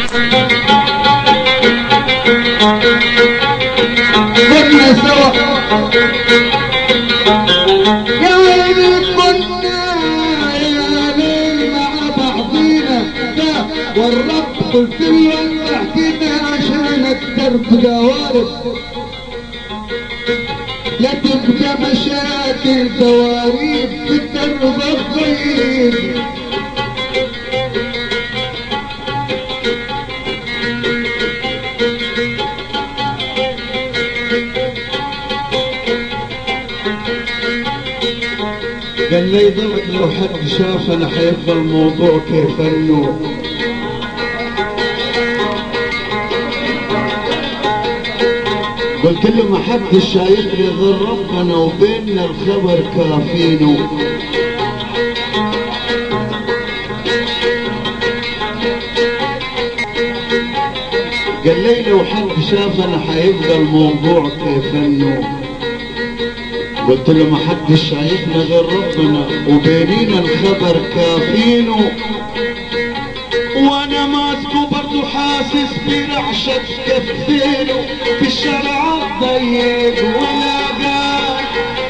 كنا سوا يا ويلي كنا يا ليل مع بعضينا لا والرب قلت له احكينا عشان الدرب دوارب لا تبقى مشاكل دواريب في الدرب الطيب قال لي ضمك لو حد شافنا حيبقى الموضوع كيف انه قلت له ما حد شايفني غير ربنا وبيننا الخبر كافينه قال لي لو حد شافنا حيبقى الموضوع كيف انه قلت له ما حد شايفنا غير ربنا وبينينا الخبر كافينه وانا ماسكه برضه حاسس برعشة كفينه في الشارع الضيق ولا قال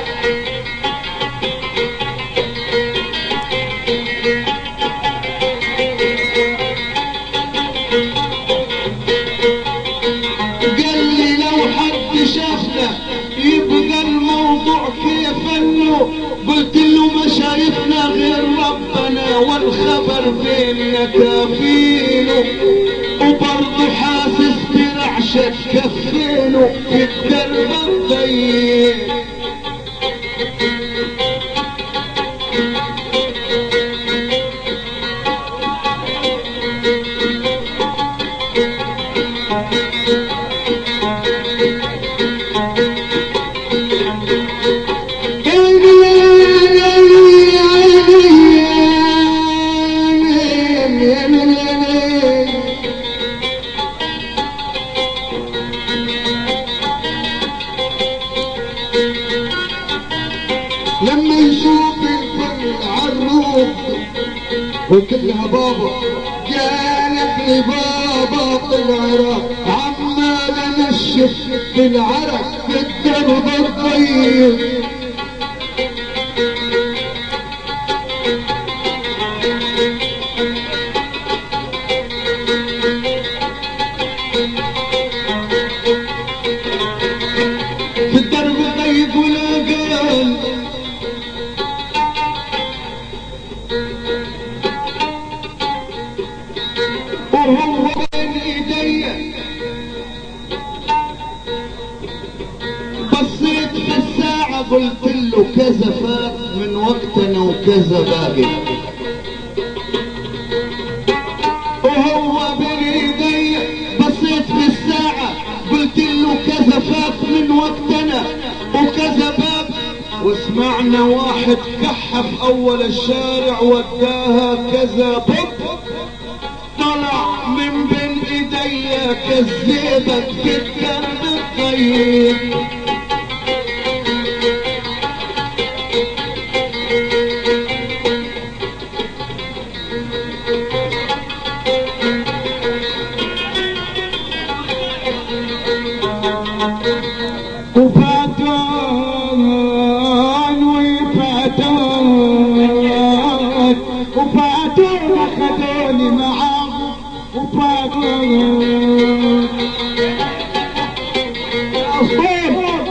قال لي لو حد شافنا يبقى الموضوع كيف انه قلت له ما شايفنا غير ربنا والخبر بيننا كافينه وبرضه حاسس برعشة كفينه في الدرب الضيق لما يشوف الكل عروق وكلها بابا قالت لي بابا بالعراق عمال انشف بالعرق في الدرب الضيق في الدرب الضيق ولا قال وهو بين ايدي بصيت في الساعة قلت له كذا فات من وقتنا وكذا باقي وهو بين ايدي بصيت في الساعة قلت له كذا فات من وقتنا وكذا باقي وسمعنا واحد كحف اول الشارع وداها كذا بط طلع من بين ايدي كذبك في الدرب الطيب وفاتون وفاتون وفاتون اخذوني معاهم وفاتون الصوت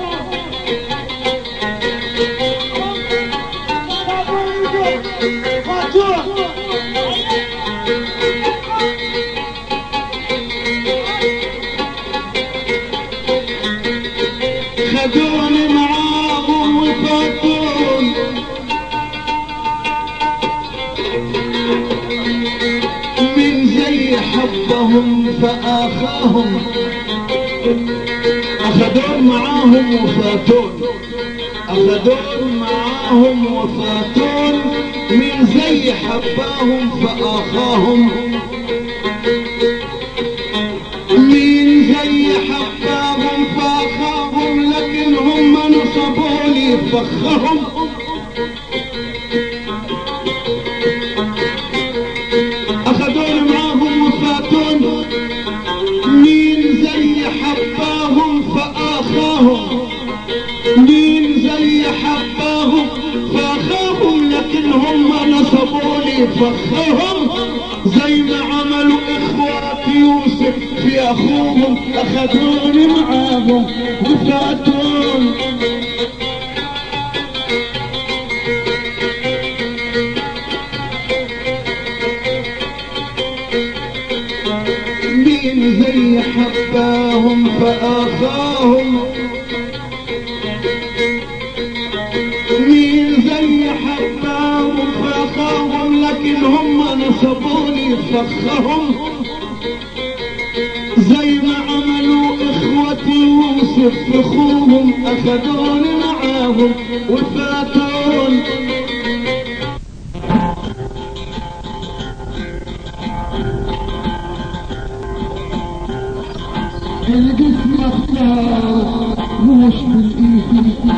خدوني معاهم وفاتون من زي حبهم فآخاهم أخذون معاهم وفاتون أخذون معاهم وفاتون من زي حباهم فآخاهم مين زي حباهم فاخاهم لكن هم نصبوا لي فخهم اخذوني معاهم وفاتون وفخرهم زي ما عملوا اخوات يوسف في اخوهم اخذوني معاهم وفاتون مين زي حباهم فاخاهم مين زي حباهم فاخاهم لكن هم نصبوني فخهم زي ما عملوا اخوة يوسف اخوهم اخذوني معاهم وفاتون الجسم اختار مش بالايد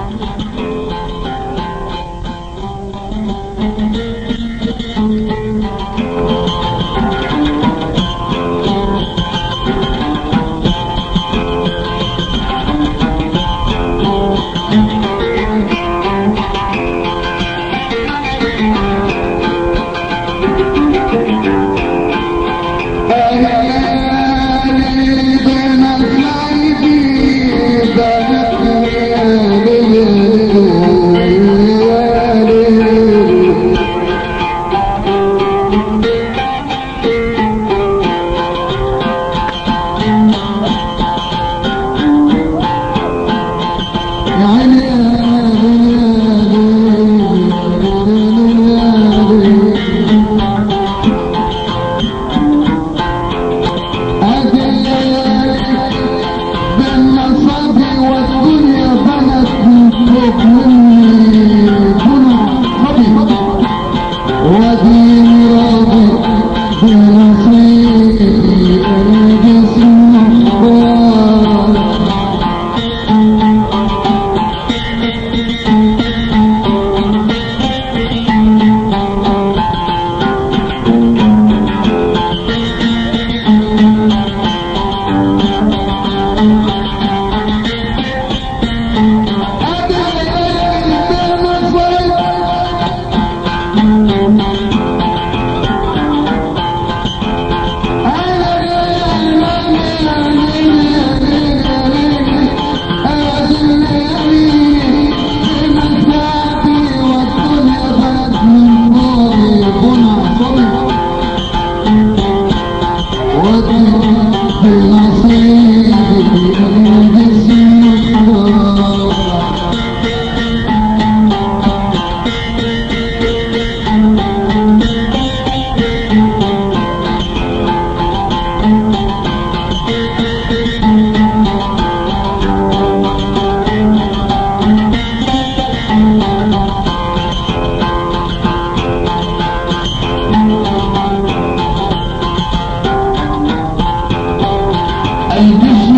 الجسم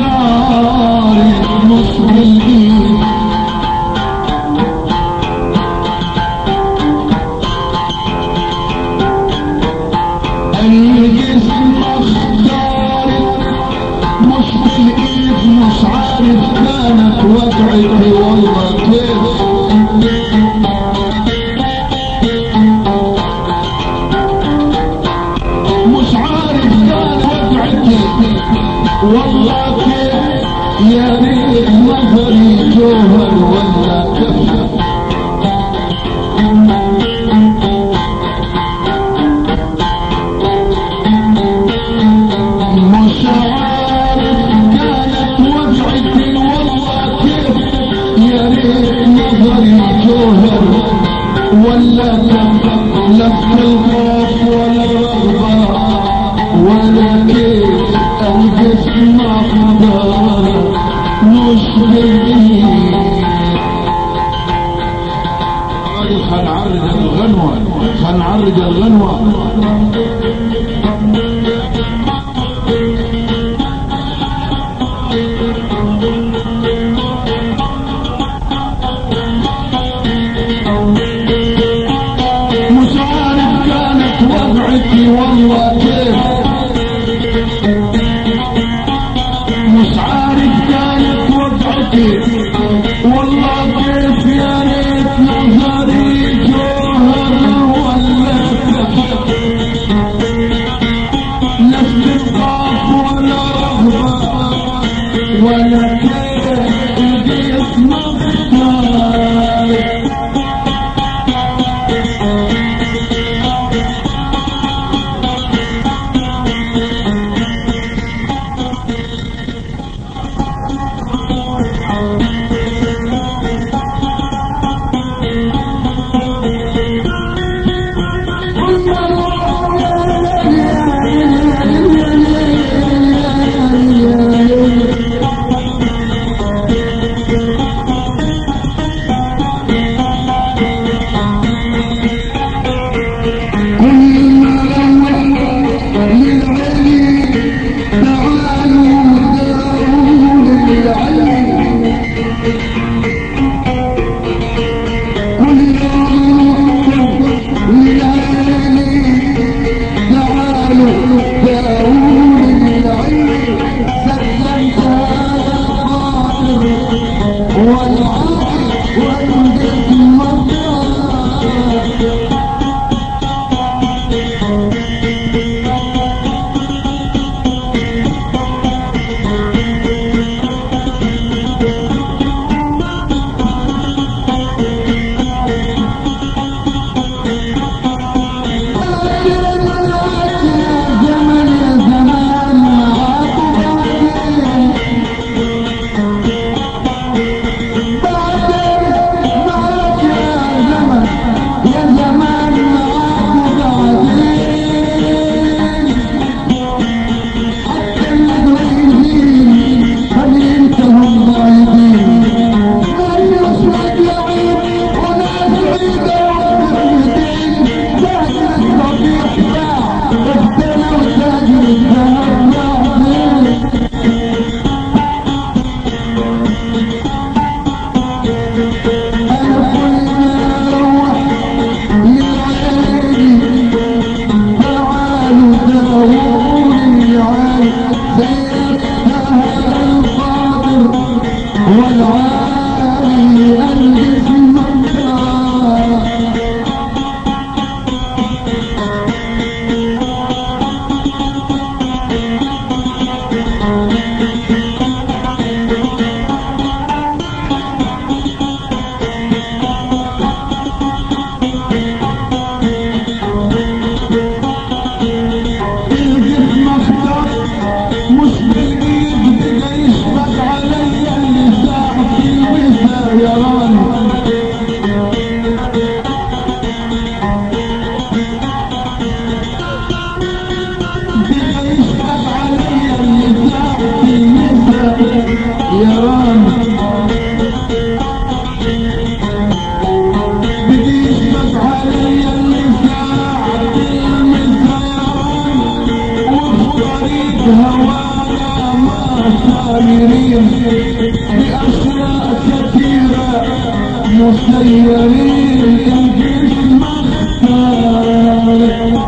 اختار نصف الايد الجسم اختار مش بالايد مش عارف كانت وضعتي والله كيف مش عارف كان وضعتي والله كيف يا ريت نظري جوهر ولا كف مش عارف كانت وضعتي والله كيف يا ريت نظري جوهر ولا كف لفت الخوف ولا الرغبة ولا كيف الجسم أخضر مش بالإيد هنعرض الغنوة هنعرض الغنوة مش عارف كانت وضعتي والله كيف مش عارف كانت وضعتي والله كيف يا ريت نظري جوهر ولا ولا كيف الجسم اختار مسيرين الجسم اختار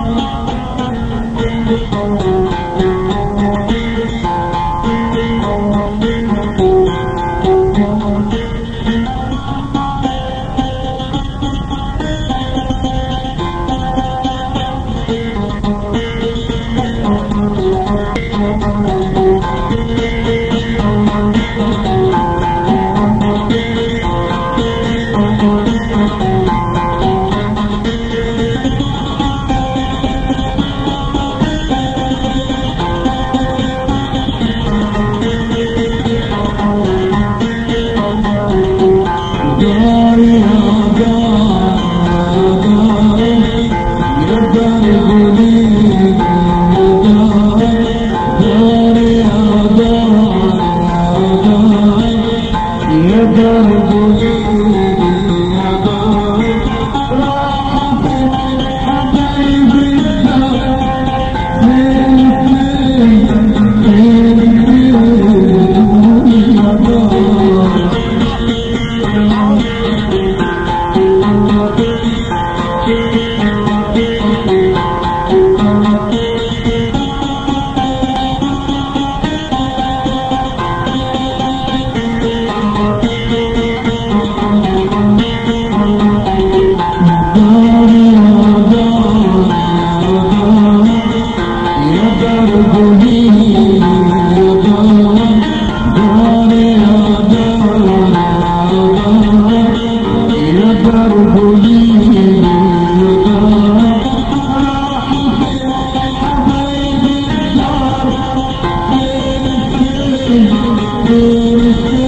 دار يا دار يا دار قليل دار يا دار يا دار قليل يا دار حبايبي الدار فين فين فين فين يا دار دار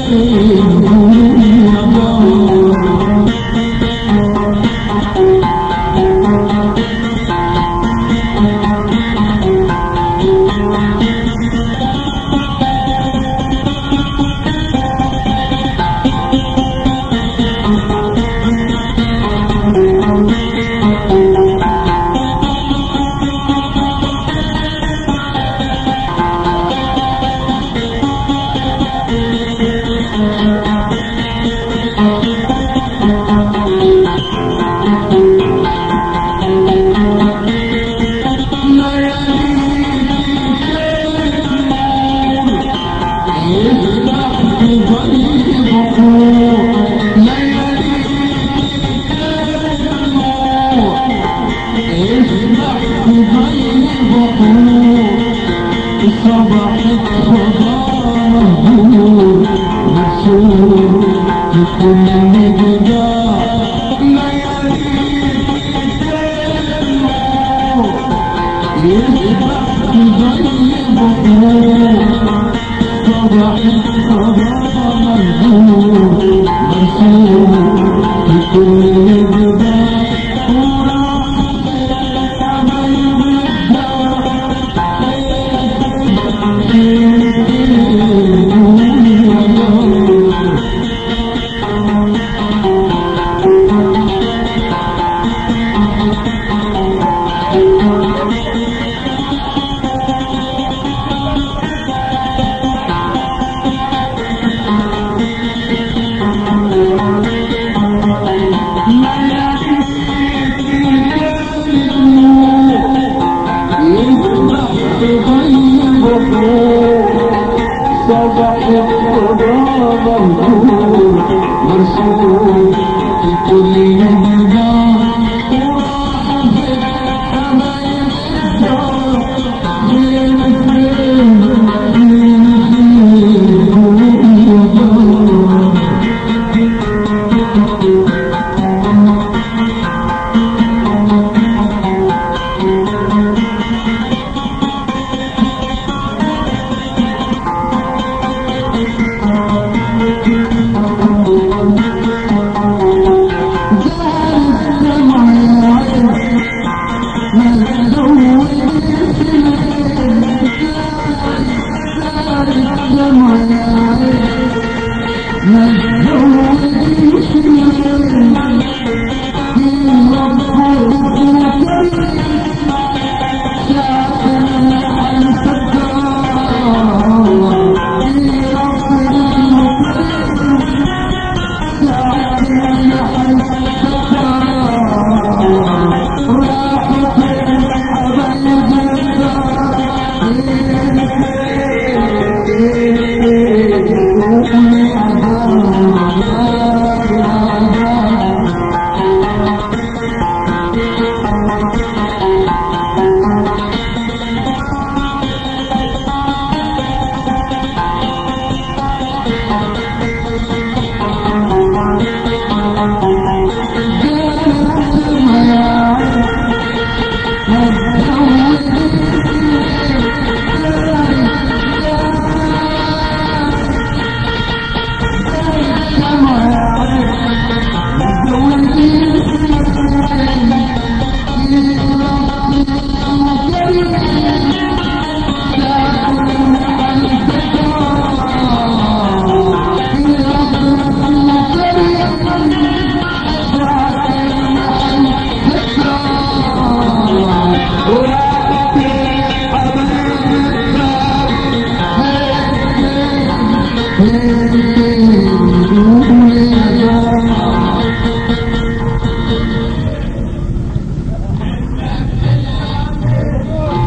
صبحت خضار مهجور مرسول لكل مقدار ليالي يسبح زي بحور صبحت خضار مهجور مرسول لكل مقدار مرسول في كل مجال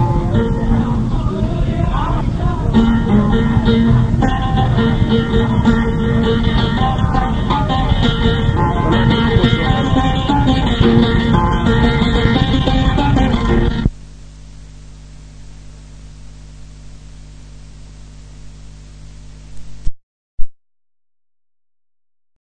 Thank you.